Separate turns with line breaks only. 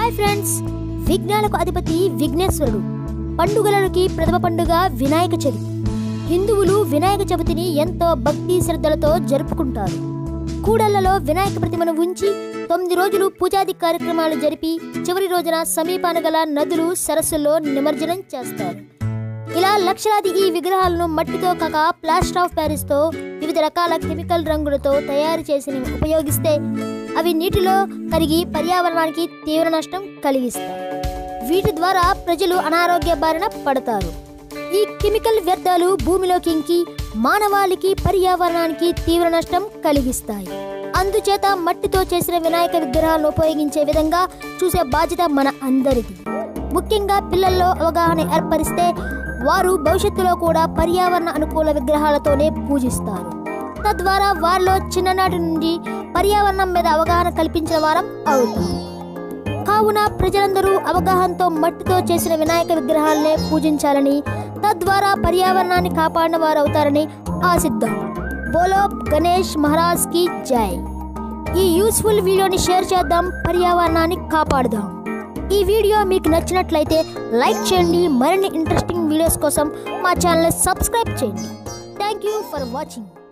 hi friends విఘ్నాలకు అధిపతి విఘ్నేశ్వరుడు పండుగలకి ప్రథమ పండుగ వినాయక చవితి హిందువులు వినాయక చవితిని ఎంతో భక్తి శ్రద్ధలతో జరుపుకుంటారు కూడళ్లలో వినాయక ప్రతిమను ఉంచి తొమ్మిది రోజులు పూజాది కార్యక్రమాలు జరిపి చివరి రోజున సమీపాన గల నదులు సరస్సుల్లో నిమజ్జనం చేస్తారు ఇలా లక్షలాది ఈ విగ్రహాలను మట్టితో కాక ప్లాస్టర్ ఆఫ్ ప్యారిస్ తో వివిధ రకాల కెమికల్ రంగులతో తయారు చేసి ఉపయోగిస్తే అవి నీటిలో కరిగి పర్యావరణానికి తీవ్ర నష్టం కలిగిస్తాయి వీటి ద్వారా ప్రజలు అనారోగ్య బారిన పడతారు ఈ కెమికల్ వ్యర్థాలు భూమిలోకి ఇంకి మానవాళికి పర్యావరణానికి తీవ్ర నష్టం కలిగిస్తాయి అందుచేత మట్టితో చేసిన వినాయక విగ్రహాలను ఉపయోగించే విధంగా చూసే బాధ్యత మన అందరిది ముఖ్యంగా పిల్లల్లో అవగాహన ఏర్పరిస్తే వారు భవిష్యత్తులో కూడా పర్యావరణ అనుకూల విగ్రహాలతోనే పూజిస్తారు తద్వారా వారిలో చిన్ననాటి నుండి పర్యావరణం మీద అవగాహన కల్పించిన వారం అవుతారు కావున ప్రజలందరూ అవగాహనతో మట్టితో చేసిన వినాయక విగ్రహాలనే పూజించాలని తద్వారా పర్యావరణాన్ని కాపాడిన వారు అవుతారని ఆశిద్దాం బోలో గణేష్ మహారాజ్ కి జై ఈ యూస్ఫుల్ వీడియోని షేర్ చేద్దాం పర్యావరణాన్ని కాపాడుదాం ఈ వీడియో మీకు నచ్చినట్లయితే లైక్ చేయండి మరిన్ని ఇంట్రెస్టింగ్ వీడియోస్ కోసం మా ఛానల్ సబ్స్క్రైబ్ చేయండి థ్యాంక్ యూ ఫర్ వాచింగ్